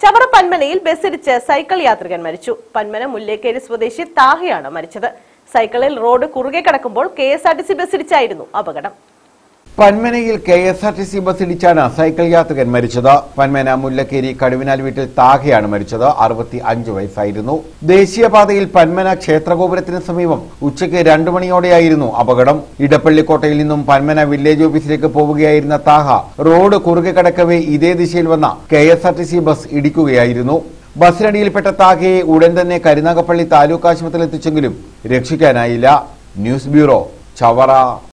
Chavara പന്മനയിൽ ബസ്സിടിച്ച് cycle യാത്രികൻ മരിച്ചു പന്മന മുല്ലേക്കേരി സ്വദേശി താഹയാണ് മരിച്ചത് സൈക്കിളിൽ റോഡ് കുറുകെ കടക്കുമ്പോൾ K S R T C ബസ്സിടിച്ചായിരുന്നു അപകടം പന്മനയിൽ K S R T C bus ഇടിച്ചാണ് സൈക്കിൾ യാത്രികൻ മരിച്ചത് പന്മന മുല്ലക്കേരി കടുവിനാൽ വീട്ടിൽ താഹയാണ് മരിച്ചത് അറുപത്തി അഞ്ച് വയസ്സായിരുന്നു ദേശീയപാതയിൽ പന്മന ക്ഷേത്രഗോപുരത്തിന് സമീപം ഉച്ചയ്ക്ക് രണ്ടു മണിയോടെയായിരുന്നു അപകടം ഇടപ്പള്ളിക്കോട്ടയിൽ നിന്നും പന്മന വില്ലേജ് ഓഫീസിലേക്ക് പോവുകയായിരുന്ന താഹ റോഡ് കുറുകെ കടക്കവേ ഇതേ ദിശയിൽ വന്ന K S R T C bus ഇടിക്കുകയായിരുന്നു ബസ്സിനടിയിൽപ്പെട്ട താഹയെ ഉടൻ തന്നെ കരുനാഗപ്പള്ളി താലൂക്ക് ആശുപത്രിയിൽ എത്തിച്ചെങ്കിലും രക്ഷിക്കാനായില്ല ന്യൂസ് ബ്യൂറോ ചവറ